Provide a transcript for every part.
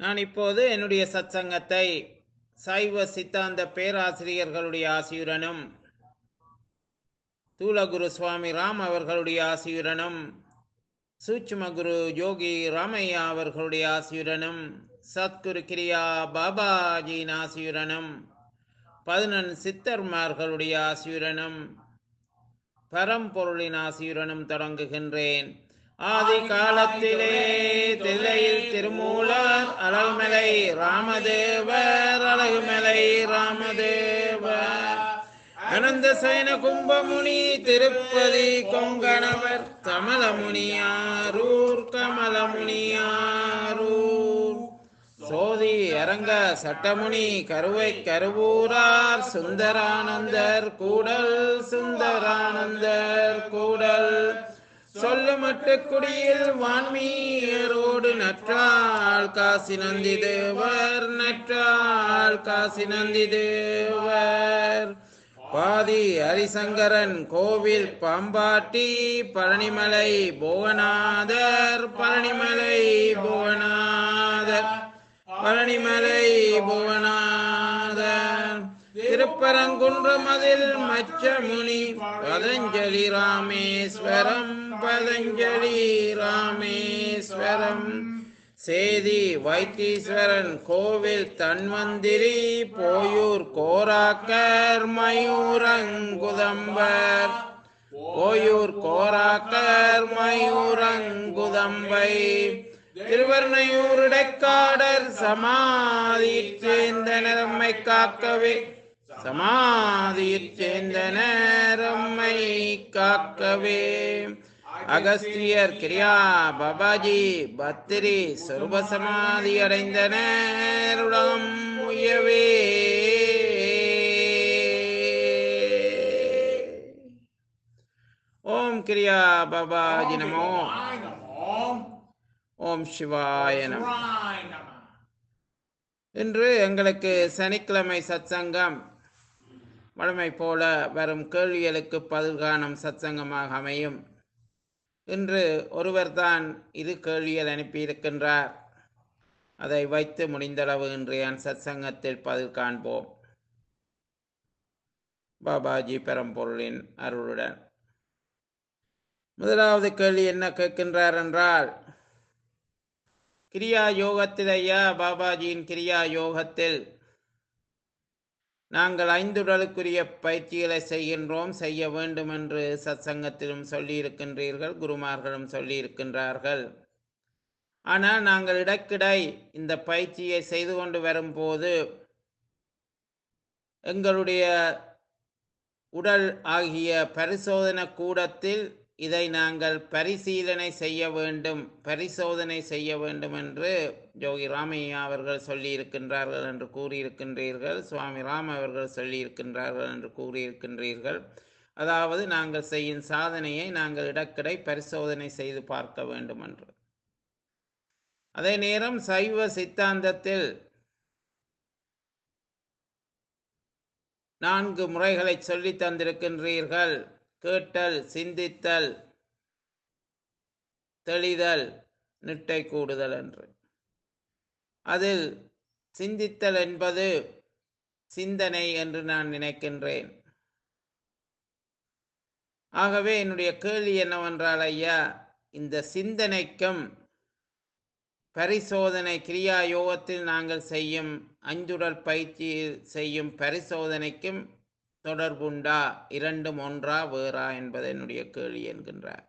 நான் இப்போது என்னுடைய சத்சங்கத்தை சைவ சித்தாந்த பேராசிரியர்களுடைய ஆசியுடனும் தூலகுரு சுவாமி ராம் அவர்களுடைய ஆசியுடனும் சூட்சும குரு யோகி ராமையா அவர்களுடைய ஆசியுடனும் சத்குரு கிரியா பாபாஜியின் ஆசியுடனும் பதினெண் சித்தர்மார்களுடைய ஆசியுடனும் பரம்பொருளின் ஆசியுடனும் தொடங்குகின்றேன் ஆதி காலத்திலே தில்லையில் திருமூலர் அழகுமலை ராமதேவர் அழகுமலை ராமதேவர் அனந்த சயன கும்பமுனி திருப்பதி கொங்கணவர் கமலமுனியாரூர் கமலமுனியாரூர் சோதி அரங்க சட்டமுனி கருவை கருவூரார் சுந்தரானந்தர் கூடல் சுந்தரானந்தர் கூடல் சொல்லுமட்டு குடியில் வான்மீரோடு நற்றாள் காசி நந்தி தேவர் நற்றாள் காசி நந்தி தேவர் பாதி ஹரிசங்கரன் கோவில் பாம்பாட்டி பழனிமலை புவனாதர் பழனிமலை புவனாதர் பழனிமலை புவனாதர் திருப்பரங்குன்றம் அதில் மச்சமுனி பதஞ்சலி ராமேஸ்வரம் பதஞ்சலி ராமேஸ்வரம் சேதி வைத்தீஸ்வரன் கோவில் தன்வந்திரி போயூர் கோராக்கர் மயூரங்குதம்பர் போயூர் கோராக்கர் மயூரங்குதம்பை திருவர்ணையூர் இடைக்காடர் சமாதியைச் சேர்ந்த நிறம்மை காக்கவே சமாதியைச் சேர்ந்த நேரம்மை காக்கவே அகஸ்தியர் கிரியா பாபாஜி பத்திரி சொருப சமாதி அடைந்த நேருடம் உயவே ஓம் கிரியா பாபாஜி நமோ ஓம் சிவாய நம இன்று எங்களுக்கு சனிக்கிழமை சத்சங்கம் வழமை போல வரும் கேள்விகளுக்கு பதில் காணும் சத்சங்கமாக அமையும் இன்று ஒருவர்தான் இரு கேள்விகள் அனுப்பியிருக்கின்றார் அதை வைத்து முடிந்தளவு இன்றைய சத்சங்கத்தில் பதில் காண்போம் பாபாஜி பெரம்பொருளின் அருளுடன் முதலாவது கேள்வி என்ன கேட்கின்றார் என்றால் கிரியா யோகத்தில் ஐயா பாபாஜியின் கிரியா யோகத்தில் நாங்கள் ஐந்துடலுக்குரிய பயிற்சிகளை செய்கின்றோம் செய்ய வேண்டும் என்று சத்சங்கத்திலும் சொல்லியிருக்கின்றீர்கள் குருமார்களும் சொல்லியிருக்கின்றார்கள் ஆனால் நாங்கள் இடக்கிடை இந்த பயிற்சியை செய்து கொண்டு வரும்போது எங்களுடைய உடல் ஆகிய பரிசோதனை கூடத்தில் இதை நாங்கள் பரிசீலனை செய்ய வேண்டும் பரிசோதனை செய்ய வேண்டும் என்று யோகி ராமையா அவர்கள் சொல்லியிருக்கின்றார்கள் என்று கூறியிருக்கின்றீர்கள் சுவாமி ராம் அவர்கள் சொல்லியிருக்கின்றார்கள் என்று கூறியிருக்கின்றீர்கள் அதாவது நாங்கள் செய்யும் சாதனையை நாங்கள் இடக்கிடை பரிசோதனை செய்து பார்க்க வேண்டும் என்று அதே நேரம் சைவ சித்தாந்தத்தில் நான்கு முறைகளை சொல்லி தந்திருக்கின்றீர்கள் கேட்டல் சிந்தித்தல் தெளிதல் நிட்டை கூடுதல் என்று அதில் சிந்தித்தல் என்பது சிந்தனை என்று நான் நினைக்கின்றேன் ஆகவே என்னுடைய கேள்வி என்னவென்றால் ஐயா இந்த சிந்தனைக்கும் பரிசோதனை கிரியா யோகத்தில் நாங்கள் செய்யும் அஞ்சுடல் பயிற்சியில் செய்யும் பரிசோதனைக்கும் தொடர்புண்டா இரண்டும் ஒன்றா வேறா என்பது என்னுடைய கேள்வி என்கின்றார்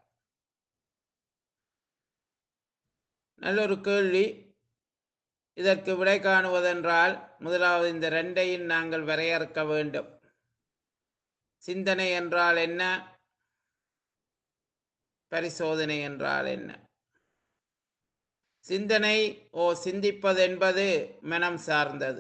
நல்லொரு கேள்வி இதற்கு விடை காணுவதென்றால் முதலாவது இந்த ரெண்டையும் நாங்கள் வரையறுக்க வேண்டும் சிந்தனை என்றால் என்ன பரிசோதனை என்றால் என்ன சிந்தனை ஓ சிந்திப்பது என்பது மனம் சார்ந்தது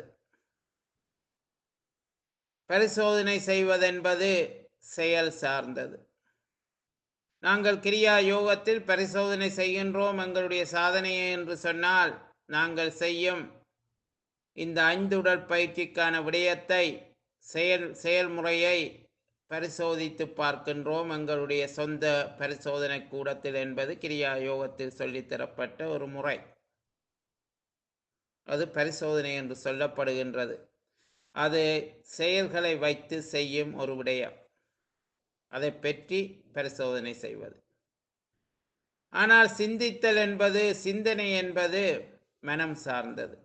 பரிசோதனை செய்வதென்பது செயல் சார்ந்தது நாங்கள் கிரியா யோகத்தில் பரிசோதனை செய்கின்றோம் எங்களுடைய சாதனையை என்று சொன்னால் நாங்கள் செய்யும் இந்த ஐந்து உடற்பயிற்சிக்கான விடயத்தை செயல் செயல்முறையை பரிசோதித்து பார்க்கின்றோம் எங்களுடைய சொந்த பரிசோதனை கூடத்தில் என்பது கிரியா யோகத்தில் சொல்லித்தரப்பட்ட ஒரு முறை அது பரிசோதனை என்று சொல்லப்படுகின்றது அது செயல்களை வைத்து செய்யும் ஒரு விடயம் அதை பற்றி பரிசோதனை செய்வது ஆனால் சிந்தித்தல் என்பது சிந்தனை என்பது மனம் சார்ந்தது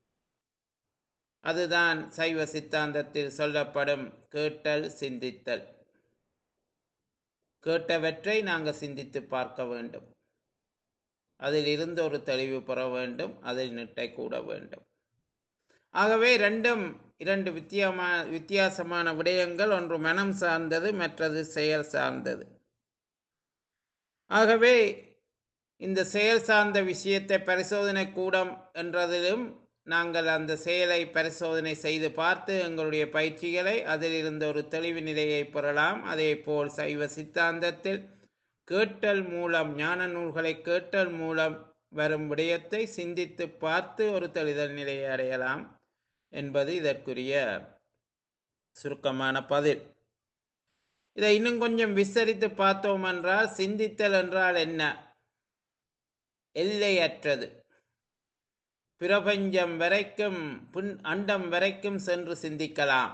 அதுதான் சைவ சித்தாந்தத்தில் சொல்லப்படும் கேட்டல் சிந்தித்தல் கேட்டவற்றை நாங்கள் சிந்தித்து பார்க்க வேண்டும் அதில் இருந்து ஒரு தெளிவு பெற வேண்டும் அதில் நிட்டை கூட வேண்டும் ஆகவே ரெண்டும் இரண்டு வித்தியமா வித்தியாசமான விடயங்கள் ஒன்று மனம் சார்ந்தது மற்றது செயல் சார்ந்தது ஆகவே இந்த செயல் சார்ந்த விஷயத்தை பரிசோதனை கூடம் என்றதிலும் நாங்கள் அந்த செயலை பரிசோதனை செய்து பார்த்து எங்களுடைய பயிற்சிகளை அதில் இருந்த ஒரு தெளிவு நிலையை பெறலாம் அதே போல் சைவ சித்தாந்தத்தில் கேட்டல் மூலம் ஞான நூல்களை கேட்டல் மூலம் வரும் விடயத்தை சிந்தித்து பார்த்து ஒரு தெளிதல் நிலையை அடையலாம் என்பது இதற்குரிய சுருக்கமான பதில் இதை இன்னும் கொஞ்சம் விஸ்தரித்து பார்த்தோம் என்றால் சிந்தித்தல் என்றால் என்ன எல்லையற்றது பிரபஞ்சம் வரைக்கும் புன் அண்டம் வரைக்கும் சென்று சிந்திக்கலாம்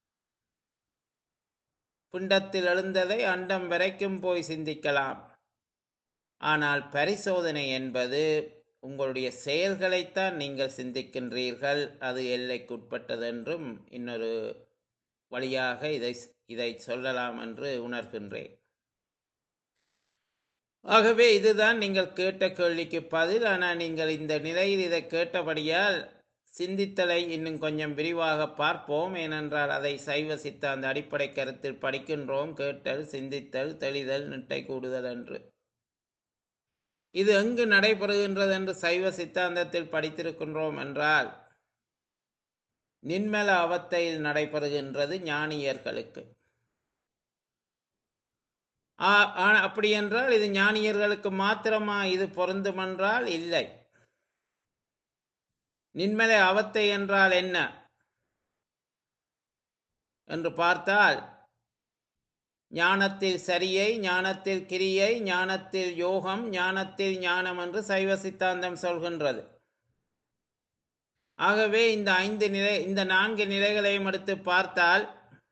புண்டத்தில் எழுந்ததை அண்டம் வரைக்கும் போய் சிந்திக்கலாம் ஆனால் பரிசோதனை என்பது உங்களுடைய செயல்களைத்தான் நீங்கள் சிந்திக்கின்றீர்கள் அது எல்லைக்குட்பட்டது என்றும் இன்னொரு வழியாக இதை இதை சொல்லலாம் என்று உணர்கின்றேன் ஆகவே இதுதான் நீங்கள் கேட்ட கேள்விக்கு பதில் ஆனால் நீங்கள் இந்த நிலையில் இதை கேட்டபடியால் சிந்தித்தலை இன்னும் கொஞ்சம் விரிவாக பார்ப்போம் ஏனென்றால் அதை சைவ சித்தாந்த அடிப்படை கருத்தில் படிக்கின்றோம் கேட்டல் சிந்தித்தல் தெளிதல் நிட்டை கூடுதல் என்று இது எங்கு நடைபெறுகின்றது என்று சைவ சித்தாந்தத்தில் படித்திருக்கின்றோம் என்றால் நின்மல அவத்தையில் நடைபெறுகின்றது ஞானியர்களுக்கு அப்படி என்றால் இது ஞானியர்களுக்கு மாத்திரமா இது பொருந்தும் என்றால் இல்லை நின்மலை அவத்தை என்றால் என்ன என்று பார்த்தால் ஞானத்தில் சரியை ஞானத்தில் கிரியை ஞானத்தில் யோகம் ஞானத்தில் ஞானம் என்று சைவ சித்தாந்தம் சொல்கின்றது ஆகவே இந்த ஐந்து நிலை இந்த நான்கு நிலைகளையும் எடுத்து பார்த்தால்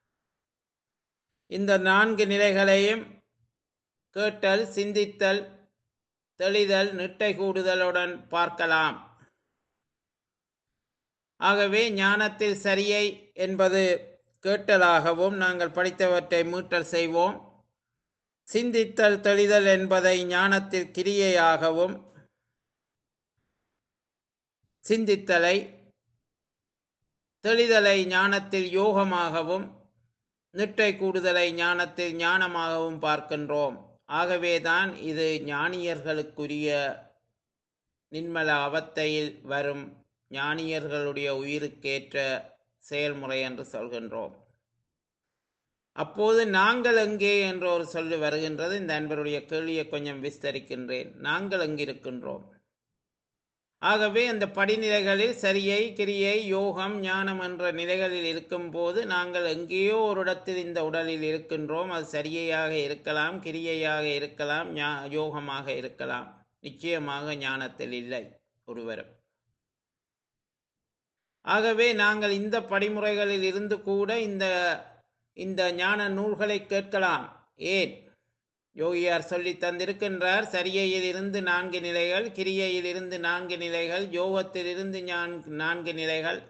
இந்த நான்கு நிலைகளையும் கேட்டல் சிந்தித்தல் தெளிதல் நிட்டை கூடுதலுடன் பார்க்கலாம் ஆகவே ஞானத்தில் சரியை என்பது கேட்டலாகவும் நாங்கள் படித்தவற்றை மீட்டல் செய்வோம் சிந்தித்தல் தெளிதல் என்பதை ஞானத்தில் கிரியையாகவும் சிந்தித்தலை தெளிதலை ஞானத்தில் யோகமாகவும் நிட்டை கூடுதலை ஞானத்தில் ஞானமாகவும் பார்க்கின்றோம் ஆகவேதான் இது ஞானியர்களுக்குரிய நின்மல அவத்தையில் வரும் ஞானியர்களுடைய உயிருக்கேற்ற செயல்முறை என்று சொல்கின்றோம் அப்போது நாங்கள் எங்கே என்ற ஒரு சொல்லு வருகின்றது இந்த அன்பருடைய கேள்வியை கொஞ்சம் விஸ்தரிக்கின்றேன் நாங்கள் எங்கிருக்கின்றோம் ஆகவே அந்த படிநிலைகளில் சரியை கிரியை யோகம் ஞானம் என்ற நிலைகளில் இருக்கும் போது நாங்கள் எங்கேயோ ஒரு இடத்தில் இந்த உடலில் இருக்கின்றோம் அது சரியையாக இருக்கலாம் கிரியையாக இருக்கலாம் யோகமாக இருக்கலாம் நிச்சயமாக ஞானத்தில் இல்லை ஒருவரும் ஆகவே நாங்கள் இந்த படிமுறைகளில் இருந்து கூட இந்த இந்த ஞான நூல்களை கேட்கலாம் ஏன் யோகியார் சொல்லி தந்திருக்கின்றார் சரியையில் இருந்து நான்கு நிலைகள் கிரியையில் இருந்து நான்கு நிலைகள் யோகத்தில் இருந்து நான்கு நிலைகள்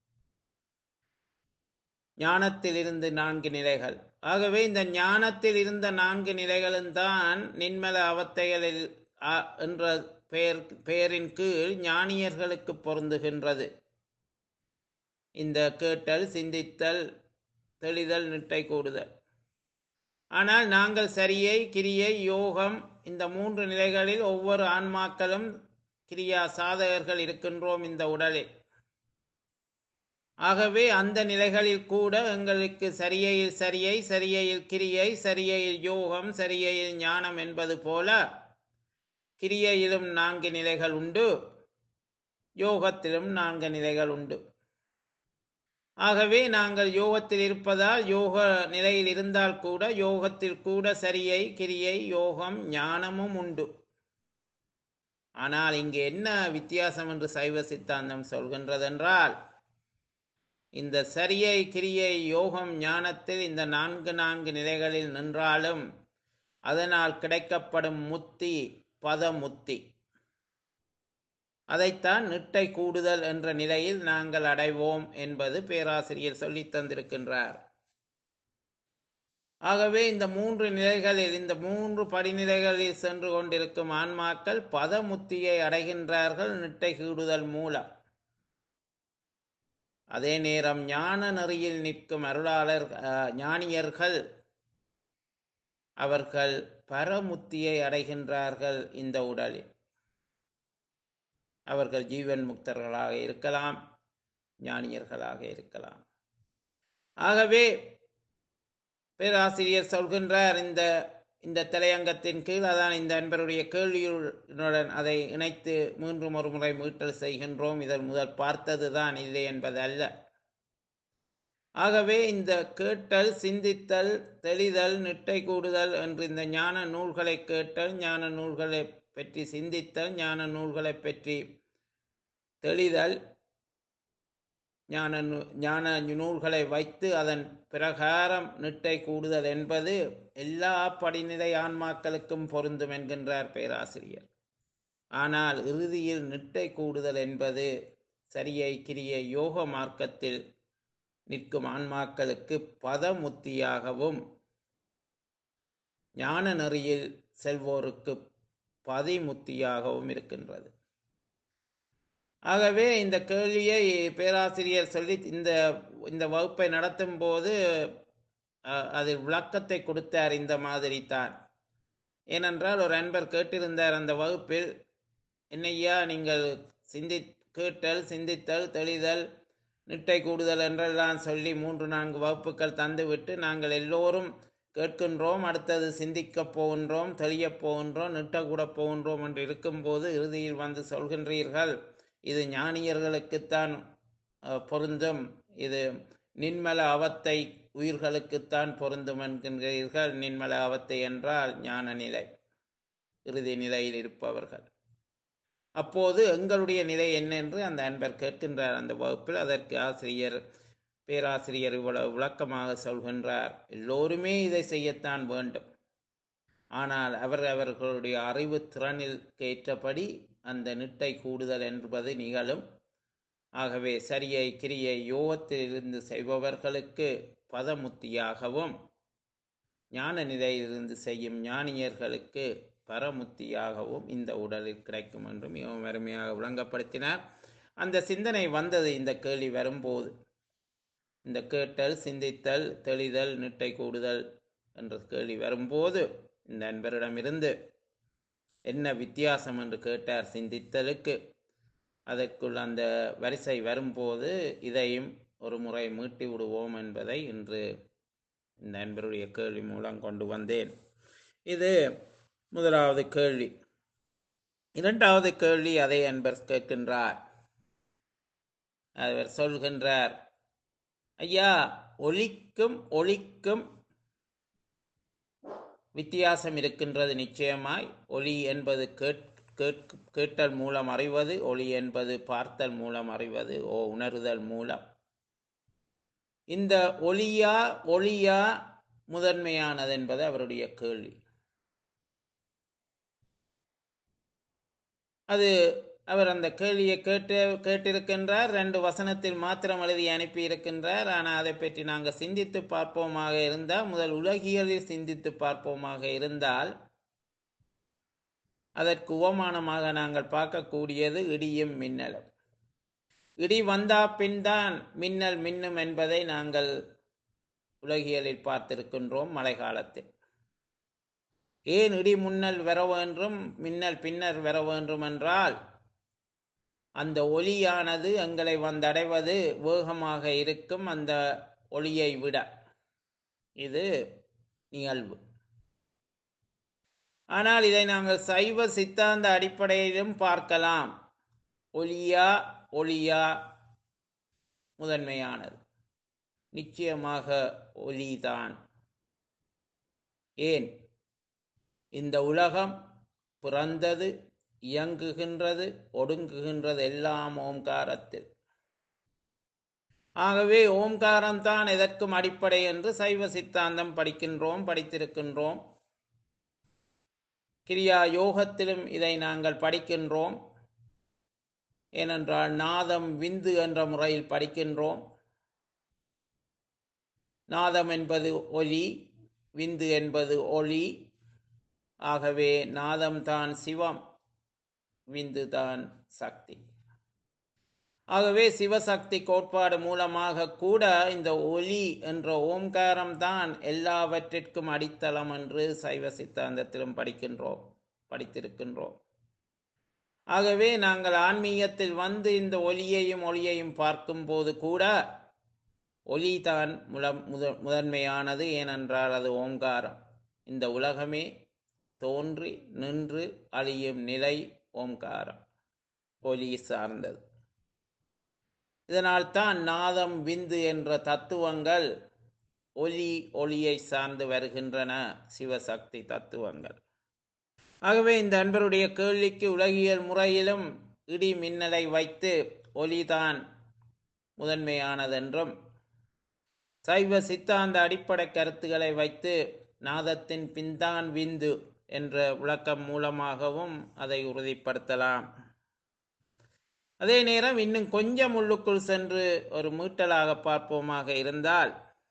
ஞானத்தில் இருந்து நான்கு நிலைகள் ஆகவே இந்த ஞானத்தில் இருந்த நான்கு நிலைகளும் தான் நின்மல அவத்தைகளில் என்ற பெயர் பெயரின் கீழ் ஞானியர்களுக்கு பொருந்துகின்றது இந்த கேட்டல் சிந்தித்தல் தெளிதல் நிட்டை கூடுதல் ஆனால் நாங்கள் சரியை கிரியை யோகம் இந்த மூன்று நிலைகளில் ஒவ்வொரு ஆன்மாக்களும் கிரியா சாதகர்கள் இருக்கின்றோம் இந்த உடலில் ஆகவே அந்த நிலைகளில் கூட எங்களுக்கு சரியையில் சரியை சரியையில் கிரியை சரியையில் யோகம் சரியையில் ஞானம் என்பது போல கிரியையிலும் நான்கு நிலைகள் உண்டு யோகத்திலும் நான்கு நிலைகள் உண்டு ஆகவே நாங்கள் யோகத்தில் இருப்பதால் யோக நிலையில் இருந்தால் கூட யோகத்தில் கூட சரியை கிரியை யோகம் ஞானமும் உண்டு ஆனால் இங்கு என்ன வித்தியாசம் என்று சைவ சித்தாந்தம் சொல்கின்றதென்றால் இந்த சரியை கிரியை யோகம் ஞானத்தில் இந்த நான்கு நான்கு நிலைகளில் நின்றாலும் அதனால் கிடைக்கப்படும் முத்தி பதமுத்தி அதைத்தான் நிட்டை கூடுதல் என்ற நிலையில் நாங்கள் அடைவோம் என்பது பேராசிரியர் சொல்லித் தந்திருக்கின்றார் ஆகவே இந்த மூன்று நிலைகளில் இந்த மூன்று படிநிலைகளில் சென்று கொண்டிருக்கும் ஆன்மாக்கள் பதமுத்தியை அடைகின்றார்கள் நிட்டை கூடுதல் மூலம் அதே நேரம் ஞான நெறியில் நிற்கும் அருளாளர் அஹ், ஞானியர்கள் அவர்கள் பரமுத்தியை அடைகின்றார்கள் இந்த உடலில் அவர்கள் ஜீவன் முக்தர்களாக இருக்கலாம் ஞானியர்களாக இருக்கலாம் ஆகவே பேராசிரியர் சொல்கின்றார் இந்த இந்த தலையங்கத்தின் கீழ் அதான் இந்த அன்பருடைய கேள்வியுடன் அதை இணைத்து மீண்டும் ஒரு முறை மீட்டல் செய்கின்றோம் இதன் முதல் பார்த்ததுதான் இல்லை என்பது அல்ல ஆகவே இந்த கேட்டல் சிந்தித்தல் தெளிதல் நிட்டை கூடுதல் என்று இந்த ஞான நூல்களை கேட்டல் ஞான நூல்களை பற்றி சிந்தித்தல் ஞான நூல்களை பற்றி தெளிதல் ஞான நூ- ஞான நூல்களை வைத்து அதன் பிரகாரம் நிட்டை கூடுதல் என்பது எல்லா படிநிலை ஆன்மாக்களுக்கும் பொருந்தும் என்கின்றார் பேராசிரியர் ஆனால் இறுதியில் நிட்டை கூடுதல் என்பது சரியை கிரிய யோக மார்க்கத்தில் நிற்கும் ஆன்மாக்களுக்கு பதமுத்தியாகவும் ஞான நெறியில் செல்வோருக்கு பதிமுத்தியாகவும் இருக்கின்றது ஆகவே இந்த கேள்வியை பேராசிரியர் சொல்லி இந்த இந்த வகுப்பை நடத்தும் போது அஹ், அதில் விளக்கத்தை கொடுத்தார் இந்த மாதிரி தான் ஏனென்றால் ஒரு அன்பர் கேட்டிருந்தார் அந்த வகுப்பில் என்னையா நீங்கள் சிந்தி கேட்டல் சிந்தித்தல் தெளிதல் நிட்டை கூடுதல் என்றெல்லாம் சொல்லி மூன்று நான்கு வகுப்புகள் தந்துவிட்டு நாங்கள் எல்லோரும் கேட்கின்றோம் அடுத்தது சிந்திக்கப் போகின்றோம் தெளியப் போகின்றோம் நிட்ட கூட போகின்றோம் என்று இருக்கும்போது இறுதியில் வந்து சொல்கின்றீர்கள் இது ஞானியர்களுக்குத்தான் அஹ், பொருந்தும் இது நின்மல அவத்தை உயிர்களுக்குத்தான் பொருந்தும் என்கின்றீர்கள் நின்மல அவத்தை என்றால் ஞான நிலை இறுதி நிலையில் இருப்பவர்கள் அப்போது எங்களுடைய நிலை என்ன என்று அந்த அன்பர் கேட்கின்றார் அந்த வகுப்பில் அதற்கு ஆசிரியர் பேராசிரியர் இவ்வளவு விளக்கமாக சொல்கின்றார் எல்லோருமே இதை செய்யத்தான் வேண்டும் ஆனால் அவர் அவர்களுடைய அறிவு திறனில் ஏற்றபடி அந்த நிட்டை கூடுதல் என்பது நிகழும் ஆகவே சரியை கிரியை யோகத்திலிருந்து செய்பவர்களுக்கு பதமுத்தியாகவும் ஞான நிலையிலிருந்து செய்யும் ஞானியர்களுக்கு பரமுத்தியாகவும் இந்த உடலில் கிடைக்கும் என்று மிகவும் அருமையாக விளங்கப்படுத்தினார் அந்த சிந்தனை வந்தது இந்த கேள்வி வரும்போது இந்த கேட்டல் சிந்தித்தல் தெளிதல் நிட்டை கூடுதல் என்ற கேள்வி வரும்போது இந்த அன்பரிடமிருந்து என்ன வித்தியாசம் என்று கேட்டார் சிந்தித்தலுக்கு அதற்குள் அந்த வரிசை வரும்போது இதையும் ஒரு முறை மீட்டி விடுவோம் என்பதை இன்று இந்த அன்பருடைய கேள்வி மூலம் கொண்டு வந்தேன் இது முதலாவது கேள்வி இரண்டாவது கேள்வி அதை அன்பர் கேட்கின்றார் அவர் சொல்கின்றார் ஐயா ஒலிக்கும் ஒளிக்கும் வித்தியாசம் இருக்கின்றது நிச்சயமாய் ஒலி என்பது கேட் கேட்க- கேட்டல் மூலம் அறிவது ஒளி என்பது பார்த்தல் மூலம் அறிவது ஓ உணர்தல் மூலம் இந்த ஒளியா ஒளியா முதன்மையானது என்பது அவருடைய கேள்வி அது அவர் அந்த கேள்வியை கேட்டு கேட்டிருக்கின்றார் ரெண்டு வசனத்தில் மாத்திரம் எழுதி அனுப்பி இருக்கின்றார் ஆனால் அதை பற்றி நாங்கள் சிந்தித்து பார்ப்போமாக இருந்தால் முதல் உலகியலில் சிந்தித்து பார்ப்போமாக இருந்தால் அதற்கு உவமானமாக நாங்கள் பார்க்கக்கூடியது இடியும் மின்னலும் இடி வந்தா பின் தான் மின்னல் மின்னும் என்பதை நாங்கள் உலகியலில் பார்த்திருக்கின்றோம் மழை காலத்தில் ஏன் இடி முன்னல் வர வேண்டும் மின்னல் பின்னர் வர வேண்டும் என்றால் அந்த ஒளியானது எங்களை வந்தடைவது வேகமாக இருக்கும் அந்த ஒளியை விட இது நிகழ்வு ஆனால் இதை நாங்கள் சைவ சித்தாந்த அடிப்படையிலும் பார்க்கலாம் ஒளியா ஒளியா முதன்மையானது நிச்சயமாக ஒளிதான் ஏன் இந்த உலகம் பிறந்தது இயங்குகின்றது ஒடுங்குகின்றது எல்லாம் ஓம்காரத்தில் ஆகவே ஓம்காரம் தான் எதற்கும் அடிப்படை என்று சைவ சித்தாந்தம் படிக்கின்றோம் படித்திருக்கின்றோம் கிரியா யோகத்திலும் இதை நாங்கள் படிக்கின்றோம் ஏனென்றால் நாதம் விந்து என்ற முறையில் படிக்கின்றோம் நாதம் என்பது ஒலி விந்து என்பது ஒளி ஆகவே நாதம் தான் சிவம் விந்து தான் சக்தி ஆகவே சிவசக்தி கோட்பாடு மூலமாக கூட இந்த ஒலி என்ற ஓம்காரம் தான் எல்லாவற்றிற்கும் அடித்தளம் என்று சைவ சித்தாந்தத்திலும் படிக்கின்றோம் படித்திருக்கின்றோம் ஆகவே நாங்கள் ஆன்மீகத்தில் வந்து இந்த ஒலியையும் ஒளியையும் பார்க்கும்போது கூட ஒலி தான் முல முத முதன்மையானது ஏனென்றால் அது ஓங்காரம் இந்த உலகமே தோன்றி நின்று அழியும் நிலை ஓம்காரம் ஒலி சார்ந்தது இதனால் தான் நாதம் விந்து என்ற தத்துவங்கள் ஒலி ஒளியை சார்ந்து வருகின்றன சிவசக்தி தத்துவங்கள் ஆகவே இந்த அன்பருடைய கேள்விக்கு உலகியல் முறையிலும் இடி மின்னலை வைத்து ஒலிதான் முதன்மையானதென்றும் சைவ சித்தாந்த அடிப்படை கருத்துக்களை வைத்து நாதத்தின் பின்தான் விந்து என்ற விளக்கம் மூலமாகவும் அதை உறுதிப்படுத்தலாம் அதே நேரம் இன்னும் கொஞ்சம் உள்ளுக்குள் சென்று ஒரு மீட்டலாக பார்ப்போமாக இருந்தால்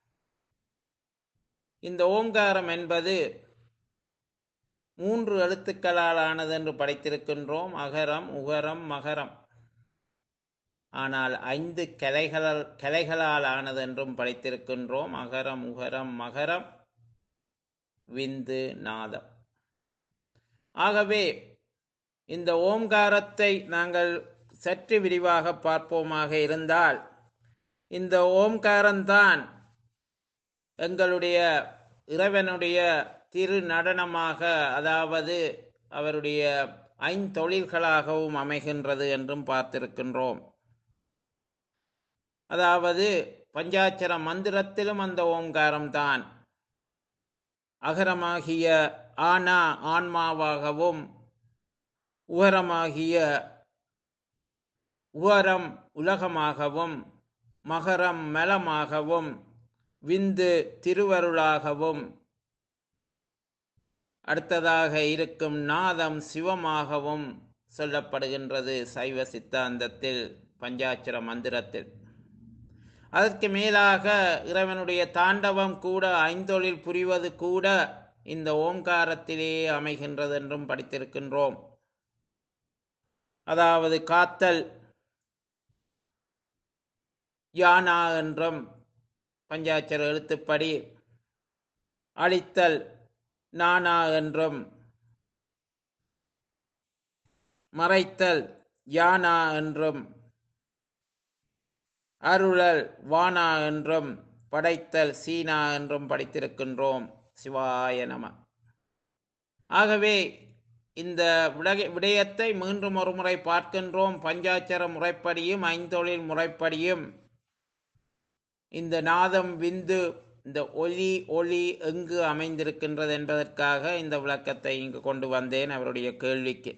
இந்த ஓங்காரம் என்பது மூன்று எழுத்துக்களால் ஆனது என்று படித்திருக்கின்றோம் அகரம் உகரம் மகரம் ஆனால் ஐந்து கலைகளால் கலைகளால் ஆனது என்றும் படித்திருக்கின்றோம் அகரம் உகரம் மகரம் விந்து நாதம் ஆகவே இந்த ஓம்காரத்தை நாங்கள் சற்று விரிவாக பார்ப்போமாக இருந்தால் இந்த ஓம்காரம்தான் எங்களுடைய இறைவனுடைய திரு நடனமாக அதாவது அவருடைய ஐந்தொழில்களாகவும் அமைகின்றது என்றும் பார்த்திருக்கின்றோம் அதாவது பஞ்சாட்சர மந்திரத்திலும் அந்த ஓம்காரம் தான் அகரமாகிய ஆனா ஆன்மாவாகவும் உகரமாகிய உகரம் உலகமாகவும் மகரம் மலமாகவும் விந்து திருவருளாகவும் அடுத்ததாக இருக்கும் நாதம் சிவமாகவும் சொல்லப்படுகின்றது சைவ சித்தாந்தத்தில் பஞ்சாட்சர மந்திரத்தில் அதற்கு மேலாக இறைவனுடைய தாண்டவம் கூட ஐந்தொழில் புரிவது கூட இந்த ஓங்காரத்திலேயே அமைகின்றது என்றும் படித்திருக்கின்றோம் அதாவது காத்தல் யானா என்றும் பஞ்சாட்சர எழுத்துப்படி அழித்தல் நானா என்றும் மறைத்தல் யானா என்றும் அருளல் வானா என்றும் படைத்தல் சீனா என்றும் படித்திருக்கின்றோம் சிவாய நம ஆகவே இந்த விடக விடயத்தை மீண்டும் ஒரு முறை பார்க்கின்றோம் பஞ்சாட்சர முறைப்படியும் ஐந்தொழில் முறைப்படியும் இந்த நாதம் விந்து இந்த ஒலி ஒளி எங்கு அமைந்திருக்கின்றது என்பதற்காக இந்த விளக்கத்தை இங்கு கொண்டு வந்தேன் அவருடைய கேள்விக்கு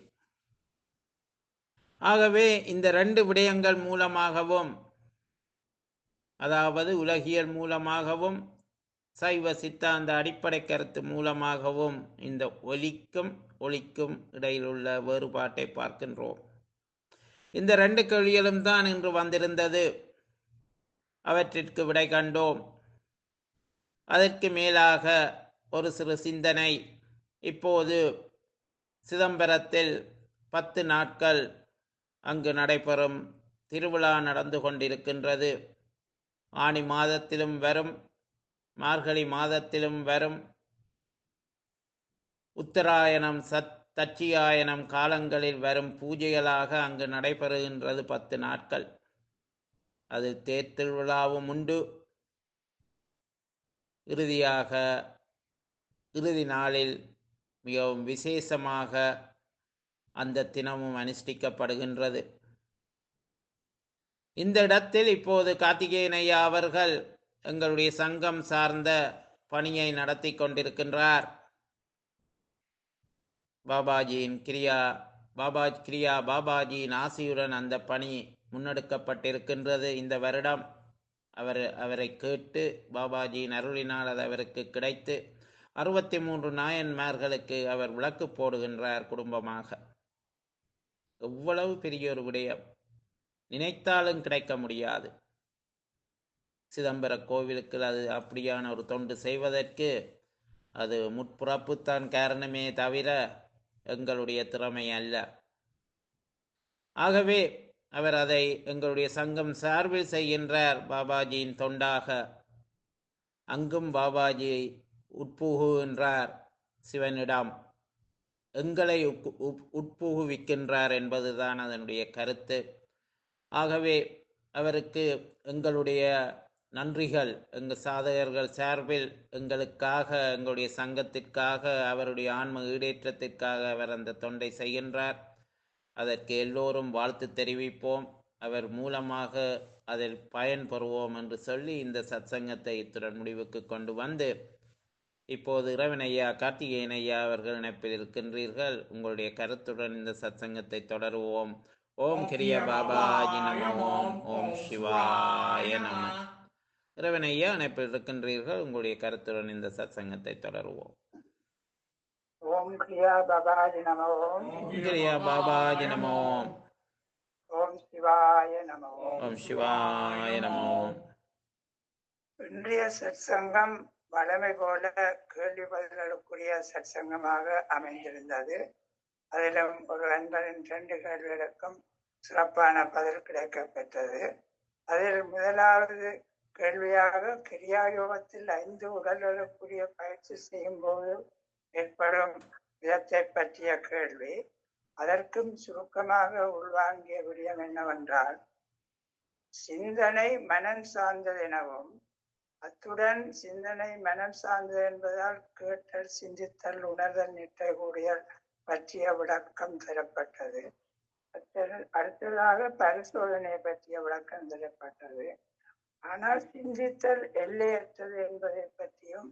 ஆகவே இந்த ரெண்டு விடயங்கள் மூலமாகவும் அதாவது உலகியல் மூலமாகவும் சைவ சித்தாந்த அடிப்படை கருத்து மூலமாகவும் இந்த ஒலிக்கும் ஒளிக்கும் இடையிலுள்ள வேறுபாட்டை பார்க்கின்றோம் இந்த ரெண்டு கேள்விகளும் தான் இன்று வந்திருந்தது அவற்றிற்கு விடை கண்டோம் அதற்கு மேலாக ஒரு சிறு சிந்தனை இப்போது சிதம்பரத்தில் பத்து நாட்கள் அங்கு நடைபெறும் திருவிழா நடந்து கொண்டிருக்கின்றது ஆணி மாதத்திலும் வரும் மார்கழி மாதத்திலும் வரும் உத்தராயணம் சத் தட்சியாயனம் காலங்களில் வரும் பூஜைகளாக அங்கு நடைபெறுகின்றது பத்து நாட்கள் அது தேர் திருவிழாவும் உண்டு இறுதியாக இறுதி நாளில் மிகவும் விசேஷமாக அந்த தினமும் அனுஷ்டிக்கப்படுகின்றது இந்த இடத்தில் இப்போது கார்த்திகேயன் ஐயா அவர்கள் எங்களுடைய சங்கம் சார்ந்த பணியை நடத்தி கொண்டிருக்கின்றார் பாபாஜியின் கிரியா பாபா கிரியா பாபாஜியின் ஆசியுடன் அந்த பணி முன்னெடுக்கப்பட்டிருக்கின்றது இந்த வருடம் அவர் அவரை கேட்டு பாபாஜியின் அருளினால் அது அவருக்கு கிடைத்து அறுபத்தி மூன்று நாயன்மார்களுக்கு அவர் விளக்கு போடுகின்றார் குடும்பமாக எவ்வளவு பெரிய ஒரு விடயம் நினைத்தாலும் கிடைக்க முடியாது சிதம்பர கோவிலுக்கு அது அப்படியான ஒரு தொண்டு செய்வதற்கு அது முற்புறப்புத்தான் காரணமே தவிர எங்களுடைய திறமை அல்ல ஆகவே அவர் அதை எங்களுடைய சங்கம் சார்பில் செய்கின்றார் பாபாஜியின் தொண்டாக அங்கும் பாபாஜி உட்புகுகின்றார் சிவனிடம் எங்களை உட்பு- உட்- உட்புகுவிக்கின்றார் என்பதுதான் அதனுடைய கருத்து ஆகவே அவருக்கு எங்களுடைய நன்றிகள் எங்கள் சாதகர்கள் சார்பில் எங்களுக்காக எங்களுடைய சங்கத்திற்காக அவருடைய ஆன்ம ஈடேற்றத்திற்காக அவர் அந்த தொண்டை செய்கின்றார் அதற்கு எல்லோரும் வாழ்த்து தெரிவிப்போம் அவர் மூலமாக அதில் பயன் பெறுவோம் என்று சொல்லி இந்த சத்சங்கத்தை இத்துடன் முடிவுக்கு கொண்டு வந்து இப்போது இறைவன் ஐயா கார்த்திகேயன் ஐயா அவர்கள் இணைப்பில் இருக்கின்றீர்கள் உங்களுடைய கருத்துடன் இந்த சத்சங்கத்தை தொடருவோம் ஓம் கிரிய பாபாஜி நம ஓம் ஓம் சிவாய நம இறைவன் ஐயா இணைப்பில் இருக்கின்றீர்கள் உங்களுடைய கருத்துடன் இந்த சத்சங்கத்தை தொடருவோம் ஓம் கிரியா பாபாஜி நம ஓம் ஓம் கிரிய பாபாஜி நம ஓம் ஓம் சிவாய நம ஓம் ஓம் சிவாய நம ஓம் இன்றைய சற்சங்கம் வழமை போல கேள்வி பதில்களுக்குரிய சற்சங்கமாக அமைந்திருந்தது அதிலும் ஒரு அன்பரின் ரெண்டு கேள்விகளுக்கும் சிறப்பான பதில் கிடைக்கப் பெற்றது அதில் முதலாவது கேள்வியாக கிரியாயோகத்தில் ஐந்து உடல்களுக்குரிய பயிற்சி செய்யும் போது ஏற்படும் விதத்தை பற்றிய கேள்வி அதற்கும் சுருக்கமாக உள்வாங்கிய விடயம் என்னவென்றால் சிந்தனை மனம் சார்ந்ததெனவும் அத்துடன் சிந்தனை மனம் சார்ந்தது என்பதால் கேட்டல் சிந்தித்தல் உணர்தல் நிட்டை கூடியல் பற்றிய விளக்கம் தரப்பட்டது அடுத்தது- அடுத்ததாக பரிசோதனை பற்றிய விளக்கம் தரப்பட்டது ஆனால் சிந்தித்தல் எல்லையற்றது என்பதை பற்றியும்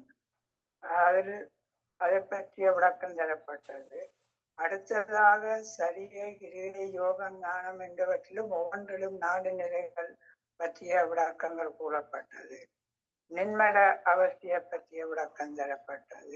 அதில் அதை பற்றிய விளக்கம் தரப்பட்டது அடுத்ததாக சரியை கிரியை யோகம் ஞானம் என்பவற்றிலும் ஒவ்வொன்றிலும் நாலு நிலைகள் பற்றிய விளக்கங்கள் கூறப்பட்டது நின்மல அவசிய பற்றிய விளக்கம் தரப்பட்டது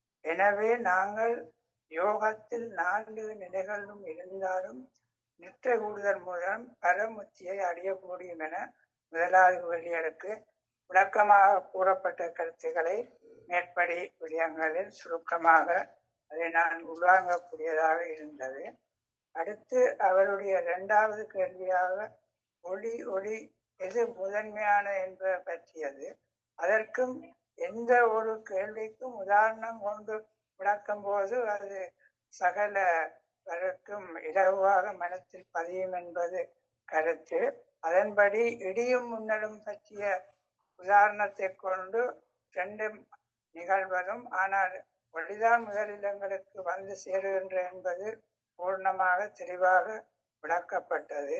எனவே நாங்கள் யோகத்தில் நான்கு நிலைகளும் இருந்தாலும் நிற்ற கூடுதல் மூலம் பரமுத்தியை அடைய முடியும் என முதலாவது வெளியருக்கு விளக்கமாக கூறப்பட்ட கருத்துக்களை மேற்படி விடயங்களில் சுருக்கமாக அதை நான் உள்வாங்கக்கூடியதாக இருந்தது அடுத்து அவருடைய இரண்டாவது கேள்வியாக ஒளி ஒளி எது முதன்மையான என்பது பற்றியது அதற்கும் எந்த ஒரு கேள்விக்கும் உதாரணம் கொண்டு விளக்கும் போது அது சகல வரைக்கும் இலகுவாக மனத்தில் பதியும் என்பது கருத்து அதன்படி இடியும் முன்னலும் பற்றிய உதாரணத்தை கொண்டு ரெண்டு நிகழ்வதும் ஆனால் ஒளிதான் முதலில் எங்களுக்கு வந்து சேருகின்ற என்பது பூர்ணமாக தெளிவாக விளக்கப்பட்டது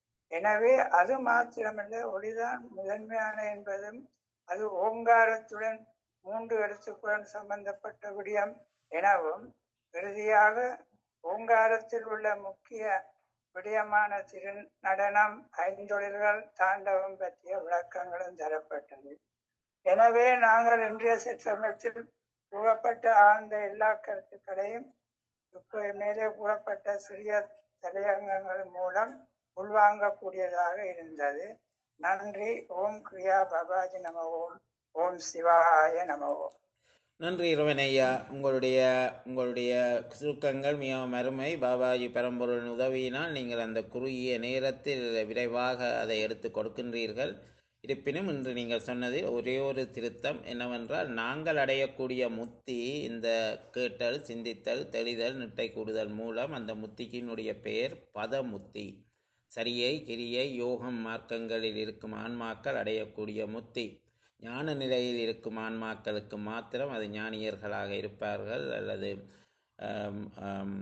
எனவே அது மாத்திரமல்ல ஒளிதான் முதன்மையான என்பதும் அது ஓங்காரத்துடன் மூன்று எழுத்துக்களுடன் சம்பந்தப்பட்ட விடயம் எனவும் இறுதியாக ஓங்காரத்தில் உள்ள முக்கிய விடயமான திரு நடனம் ஐந்தொழில்கள் தாண்டவம் பற்றிய விளக்கங்களும் தரப்பட்டது எனவே நாங்கள் இன்றைய சமயத்தில் கூறப்பட்ட ஆழ்ந்த எல்லா கருத்துக்களையும் இப்ப மேலே கூறப்பட்ட சிறிய தலையங்கங்கள் மூலம் உள்வாங்கக்கூடியதாக இருந்தது நன்றி ஓம் கிரியா பாபாஜி நம ஓம் ஓம் சிவாய நம ஓம் நன்றி இறைவன் ஐயா உங்களுடைய உங்களுடைய சுருக்கங்கள் மிகவும் அருமை பாபாஜி பரம்பொருளின் உதவியினால் நீங்கள் அந்த குறுகிய நேரத்தில் விரைவாக அதை எடுத்து கொடுக்கின்றீர்கள் இருப்பினும் இன்று நீங்கள் சொன்னதில் ஒரே ஒரு திருத்தம் என்னவென்றால் நாங்கள் அடையக்கூடிய முத்தி இந்த கேட்டல் சிந்தித்தல் தெளிதல் நிட்டை கூடுதல் மூலம் அந்த முத்திக்கினுடைய பெயர் பதமுத்தி சரியை கிரியை யோகம் மார்க்கங்களில் இருக்கும் ஆன்மாக்கள் அடையக்கூடிய முத்தி ஞான நிலையில் இருக்கும் ஆன்மாக்களுக்கு மாத்திரம் அது ஞானியர்களாக இருப்பார்கள் அல்லது ஆம், ஆம்,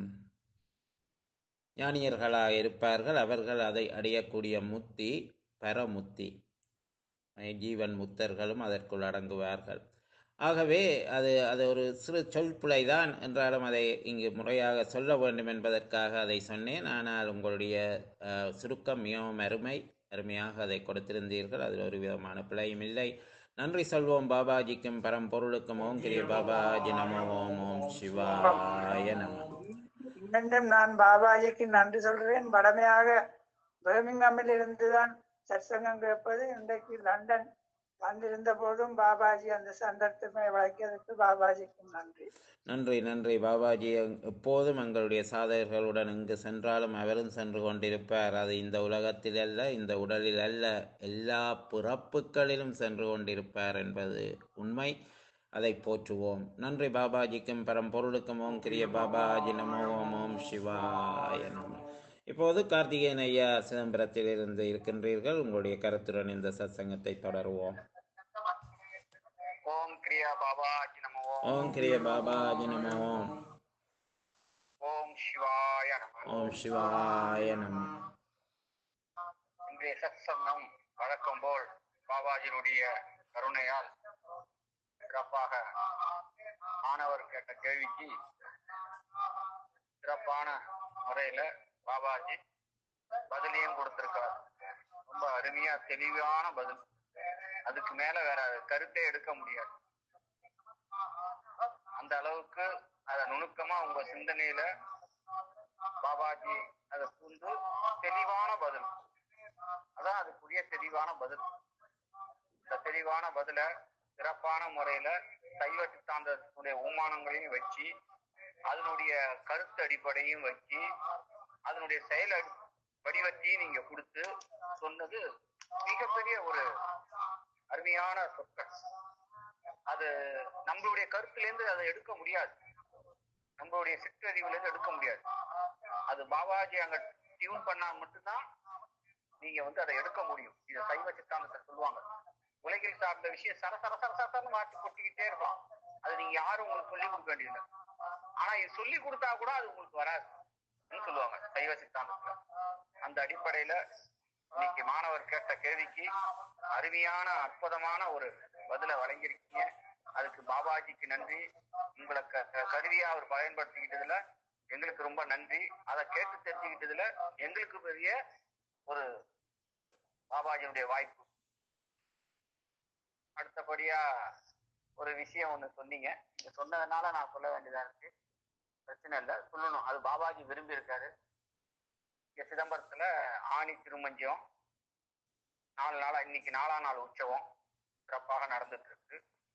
ஞானியர்களாக இருப்பார்கள் அவர்கள் அதை அடையக்கூடிய முத்தி பரமுத்தி ஜீவன் முத்தர்களும் அதற்குள் அடங்குவார்கள் ஆகவே அது அது ஒரு சிறு சொல் பிழைதான் என்றாலும் அதை இங்கு முறையாக சொல்ல வேண்டும் என்பதற்காக அதை சொன்னேன் ஆனால் உங்களுடைய அஹ், சுருக்கம் மிகவும் அருமை அருமையாக அதை கொடுத்திருந்தீர்கள் அதில் ஒரு விதமான பிழையும் இல்லை நன்றி சொல்வோம் பாபாஜிக்கும் பரம்பொருளுக்கும் ஓம் கிரிய பாபாஜி நமோ ஓம் ஓம் சிவாய நம மீண்டும் நான் பாபாஜிக்கு நன்றி சொல்றேன் வடமையாக பர்மிங்ஹாமில் இருந்துதான் சற்சங்கம் கேட்பது இன்றைக்கு லண்டன் வந்திருந்த போதும் பாபாஜி அந்த சந்தர்ப்பத்தை வழங்கியதற்கு பாபாஜிக்கும் நன்றி நன்றி நன்றி பாபாஜி எங்- எப்போதும் எங்களுடைய சாதகர்களுடன் எங்கு சென்றாலும் அவரும் சென்று கொண்டிருப்பார் அது இந்த உலகத்தில் அல்ல இந்த உடலில் அல்ல எல்லா பிறப்புகளிலும் சென்று கொண்டிருப்பார் என்பது உண்மை அதை போற்றுவோம் நன்றி பாபாஜிக்கும் பரம்பொருளுக்கும் ஓம் கிரிய பாபாஜி நமோ ஓம் ஓம் சிவாய நம இப்போது கார்த்திகேயன் ஐயா சிதம்பரத்தில் இருந்து இருக்கின்றீர்கள் உங்களுடைய கருத்துடன் இந்த சத்சங்கத்தை தொடருவோம் ஓம் கிரியா பாபாஜி நமோ ஓம் கிரிய பாபாஜி நமோ ஓம் ஓம் சிவாய நம ஓம் சிவாய நம இன்றைய சத்சங்கம் வழக்கம் போல் பாபாஜியினுடைய கருணையால் சிறப்பாக மாணவர் கேட்ட கேள்விக்கு சிறப்பான முறையில பாபாஜி பதிலையும் கொடுத்திருக்கார் ரொம்ப அருமையா தெளிவான பதில் அதுக்கு மேல வேற கருத்தே எடுக்க முடியாது அந்த அளவுக்கு அத நுணுக்கமா உங்க சிந்தனையில பாபாஜி அதை புரிந்து தெளிவான பதில் அதான் அதுக்குரிய தெளிவான பதில் இந்த தெளிவான பதில சிறப்பான முறையில சைவ சித்தாந்தத்துடைய உமானங்களையும் வச்சு அதனுடைய கருத்து அடிப்படையும் வச்சு அதனுடைய செயல் அடி- வடிவத்தையும் நீங்க கொடுத்து சொன்னது மிகப்பெரிய ஒரு அருமையான சொற்கள் அது நம்மளுடைய கருத்திலேருந்து அதை எடுக்க முடியாது நம்மளுடைய சிற்றறிவுல இருந்து எடுக்க முடியாது அது பாபாஜி அங்க டியூன் பண்ணா மட்டும்தான் நீங்க வந்து அதை எடுக்க முடியும் இதை சைவ சித்தாந்தத்தை சொல்லுவாங்க உலகில் சார்ந்த விஷயம் சர சர சர சரன்னு மாற்றி கொட்டிக்கிட்டே இருக்கலாம் அது நீங்க யாரும் உங்களுக்கு சொல்லி கொடுக்க வேண்டியதில்லை ஆனா இது சொல்லி கொடுத்தா கூட அது உங்களுக்கு வராது ன்னு சொல்லுவாங்க சைவ சித்தாந்தத்துல அந்த அடிப்படையில இன்னைக்கு மாணவர் கேட்ட கேள்விக்கு அருமையான அற்புதமான ஒரு பதில வழங்கியிருக்கீங்க அதுக்கு பாபாஜிக்கு நன்றி உங்களை க- க- கருவியா அவர் பயன்படுத்திக்கிட்டதுல எங்களுக்கு ரொம்ப நன்றி அதை கேட்டு தெரிஞ்சுக்கிட்டதுல எங்களுக்கு பெரிய ஒரு பாபாஜியுடைய வாய்ப்பு அடுத்தபடியா ஒரு விஷயம் ஒண்ணு சொன்னீங்க நீங்க சொன்னதுனால நான் சொல்ல வேண்டியதா இருக்கு பிரச்சனை இல்லை சொல்லணும் அது பாபாஜி விரும்பி இருக்காரு இங்க சிதம்பரத்துல ஆணி திருமஞ்சம் நாலு நாளா இன்னைக்கு நாலாம் நாள் உற்சவம் சிறப்பாக நடந்துட்டு இருக்கு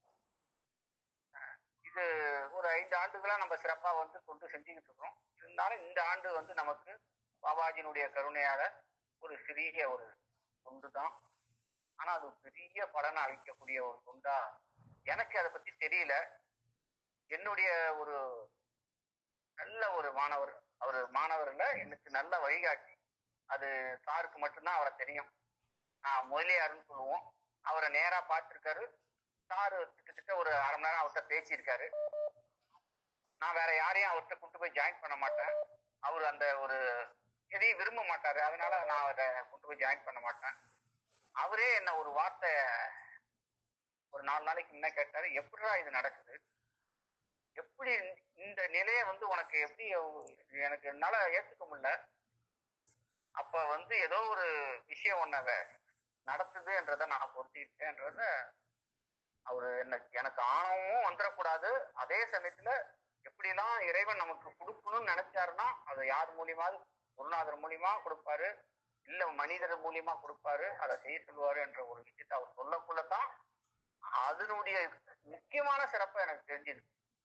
இது ஒரு ஐந்து ஆண்டுகளா நம்ம சிறப்பா வந்து தொண்டு செஞ்சுக்கிட்டு இருக்கோம் இருந்தாலும் இந்த ஆண்டு வந்து நமக்கு பாபாஜியினுடைய கருணையால ஒரு சிறிய ஒரு தொண்டு தான் ஆனா அது பெரிய பலனை அளிக்கக்கூடிய ஒரு தொண்டா எனக்கு அதை பத்தி தெரியல என்னுடைய ஒரு நல்ல ஒரு மாணவர் அவர் மாணவர்ல எனக்கு நல்ல வழிகாட்டி அது சாருக்கு மட்டும்தான் அவரை தெரியும் ஆஹ் முதலியாருன்னு சொல்லுவோம் அவரை நேரா பார்த்திருக்காரு சாரு கிட்டத்தட்ட ஒரு அரை மணி நேரம் அவர்கிட்ட பேசியிருக்காரு நான் வேற யாரையும் அவர்கிட்ட கூட்டு போய் ஜாயின் பண்ண மாட்டேன் அவர் அந்த ஒரு எதையும் விரும்ப மாட்டாரு அதனால நான் அவரை கூட்டு போய் ஜாயின் பண்ண மாட்டேன் அவரே என்ன ஒரு வார்த்தை ஒரு நாலு நாளைக்கு முன்ன கேட்டாரு எப்படிடா இது நடக்குது எப்படி இந்த நிலையை வந்து உனக்கு எப்படி எனக்கு என்னால ஏத்துக்க முடியல அப்ப வந்து ஏதோ ஒரு விஷயம் ஒன்ன நடத்துதுன்றத நான் பொருத்திட்டேன்றத அவரு என்ன எனக்கு ஆணவமும் வந்துடக்கூடாது அதே சமயத்துல எப்படிலாம் இறைவன் நமக்கு கொடுக்கணும்னு நினைச்சாருன்னா அதை யார் மூலியமாவது குருநாதர் மூலியமா கொடுப்பாரு இல்ல மனிதர் மூலியமா கொடுப்பாரு அதை செய்ய சொல்லுவாரு என்ற ஒரு விஷயத்தை அவர் சொல்லக்குள்ளதான் அதனுடைய முக்கியமான சிறப்பு எனக்கு தெரிஞ்சுது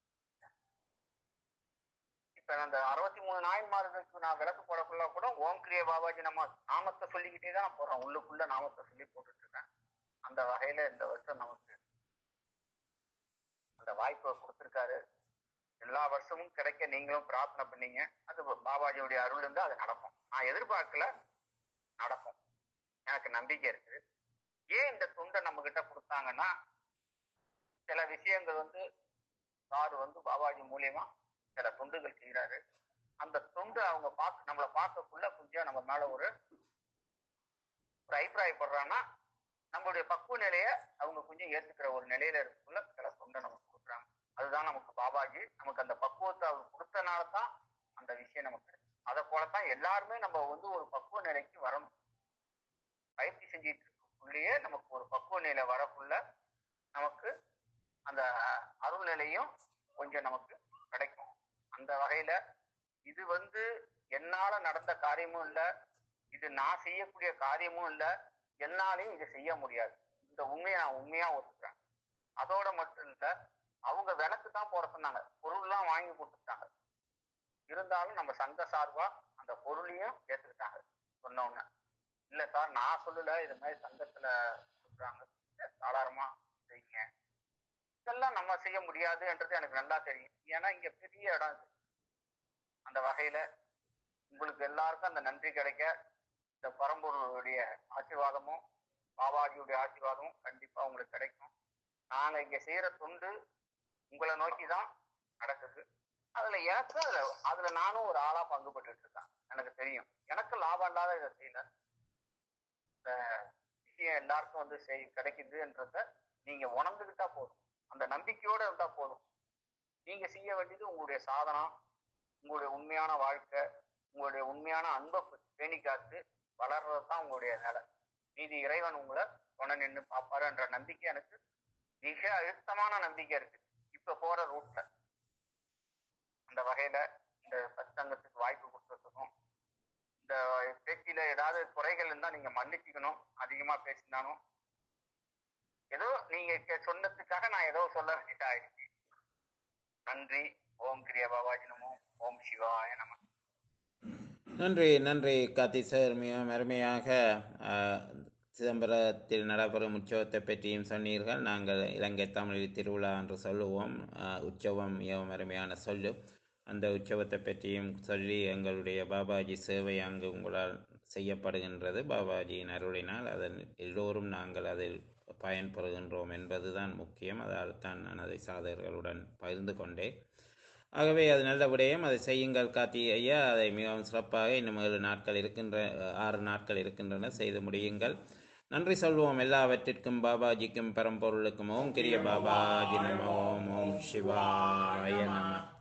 இப்ப அந்த அறுபத்தி மூணு நாயன்மார்களுக்கு நான் விளக்கு போடக்குள்ள கூட ஓம் கிரிய பாபாஜி நம்ம நாமத்தை சொல்லிக்கிட்டே தான் நான் போறோம் உள்ளுக்குள்ள நாமத்தை சொல்லி போட்டுட்டு இருக்கேன் அந்த வகையில இந்த வருஷம் நமக்கு அந்த வாய்ப்பை கொடுத்திருக்காரு எல்லா வருஷமும் கிடைக்க நீங்களும் பிரார்த்தனை பண்ணீங்க அது பாபாஜியுடைய அருள் இருந்து அது நடக்கும் நான் எதிர்பார்க்கல நடக்கும் எனக்கு நம்பிக்கை இருக்குது ஏன் இந்த துண்டை நம்ம கிட்ட கொடுத்தாங்கன்னா சில விஷயங்கள் வந்து சார் வந்து பாபாஜி மூலியமா சில தொண்டுகள் செய்யறாரு அந்த தொண்டு அவங்க பார்க்க நம்மளை பார்க்கக்குள்ள கொஞ்சம் நம்ம மேல ஒரு ஒரு அபிப்பிராயப்படுறான்னா நம்மளுடைய பக்குவ நிலையை அவங்க கொஞ்சம் ஏத்துக்கிற ஒரு நிலையில இருக்கக்குள்ள சில தொண்டை நமக்கு கொடுக்குறாங்க அதுதான் நமக்கு பாபாஜி நமக்கு அந்த பக்குவத்தை அவர் கொடுத்தனால தான் அந்த விஷயம் நமக்கு கிடைக்கும் அதை போலத்தான் எல்லாருமே நம்ம வந்து ஒரு பக்குவ நிலைக்கு வரணும் பயிற்சி செஞ்சிட்டு இருக்கக்குள்ளேயே நமக்கு ஒரு பக்குவ நிலை வரக்குள்ள நமக்கு அந்த அருள் நிலையும் கொஞ்சம் நமக்கு கிடைக்கும் அந்த வகையில இது வந்து என்னால நடந்த காரியமும் இல்ல இது நான் செய்யக்கூடிய காரியமும் இல்ல என்னாலையும் இதை செய்ய முடியாது இந்த உண்மையை நான் உண்மையா ஒத்துக்கிறேன் அதோட மட்டும் இல்ல அவங்க விளக்கு தான் போட சொன்னாங்க பொருள்லாம் வாங்கி கொடுத்துட்டாங்க இருந்தாலும் நம்ம சங்க சார்பா அந்த பொருளையும் ஏத்துக்கிட்டாங்க சொன்ன உடனே இல்ல சார் நான் சொல்லல இது மாதிரி சங்கத்துல சொல்றாங்க சாதாரணமா செய்யுங்க இதெல்லாம் நம்ம செய்ய முடியாதுன்றது எனக்கு நல்லா தெரியும் ஏன்னா இங்க பெரிய இடம் இது அந்த வகையில உங்களுக்கு எல்லாருக்கும் அந்த நன்றி கிடைக்க இந்த பரம்பொருளுடைய ஆசீர்வாதமும் பாபாஜியுடைய ஆசீர்வாதமும் கண்டிப்பா உங்களுக்கு கிடைக்கும் நாங்க இங்க செய்யற தொண்டு உங்களை நோக்கி தான் நடக்குது அதுல எனக்கு அதுல அதுல நானும் ஒரு ஆளா பங்குபட்டு இருக்கேன் எனக்கு தெரியும் எனக்கு லாபம் இல்லாத இதை செய்யல இந்த விஷயம் எல்லாருக்கும் வந்து செய் கிடைக்குதுன்றத நீங்க உணர்ந்துகிட்டா போதும் அந்த நம்பிக்கையோட இருந்தா போதும் நீங்க செய்ய வேண்டியது உங்களுடைய சாதனம் உங்களுடைய உண்மையான வாழ்க்கை உங்களுடைய உண்மையான அன்பை பேணி காத்து வளர்றது தான் உங்களுடைய நிலை மீதி இறைவன் உங்களை துணை நின்று பார்ப்பாருன்ற நம்பிக்கை எனக்கு மிக அழுத்தமான நம்பிக்கை இருக்கு இப்ப போற ரூட்ல அந்த வகையில இந்த சத்சங்கத்துக்கு வாய்ப்பு கொடுத்ததுக்கும் இந்த பேச்சில ஏதாவது குறைகள் இருந்தா நீங்க மன்னிச்சுக்கணும் அதிகமா பேசினாலும் ஏதோ நீங்க கே- சொன்னதுக்காக நான் ஏதோ சொல்ல வேண்டியதா ஆயிடுச்சு நன்றி ஓம் கிரியா பாபாஜி நமோ ஓம் சிவாய நம நன்றி நன்றி கார்த்தி சார் மிகவும் அருமையாக அஹ், சிதம்பரத்தில் நடைபெறும் உற்சவத்தை பற்றியும் சொன்னீர்கள் நாங்கள் இலங்கை தமிழ் திருவிழா என்று சொல்லுவோம் அஹ், உற்சவம் மிகவும் அருமையான சொல்லு அந்த உற்சவத்தை பற்றியும் சொல்லி எங்களுடைய பாபாஜி சேவை அங்கு உங்களால் செய்யப்படுகின்றது பாபாஜியின் அருளினால் அதன் எல்லோரும் நாங்கள் அதில் பயன்பெறுகின்றோம் என்பதுதான் முக்கியம் அதால் தான் நான் அதை சாதகர்களுடன் பகிர்ந்து கொண்டேன் ஆகவே அது நல்ல விடயம் அதை செய்யுங்கள் கார்த்தி ஐயா அதை மிகவும் சிறப்பாக இன்னும் ஏழு நாட்கள் இருக்கின்ற ஆறு நாட்கள் இருக்கின்றன செய்து முடியுங்கள் நன்றி சொல்வோம் எல்லாவற்றிற்கும் பாபாஜிக்கும் பரம்பொருளுக்கும் ஓம் கிரிய பாபாஜி நம ஓம் ஓம் சிவாய நம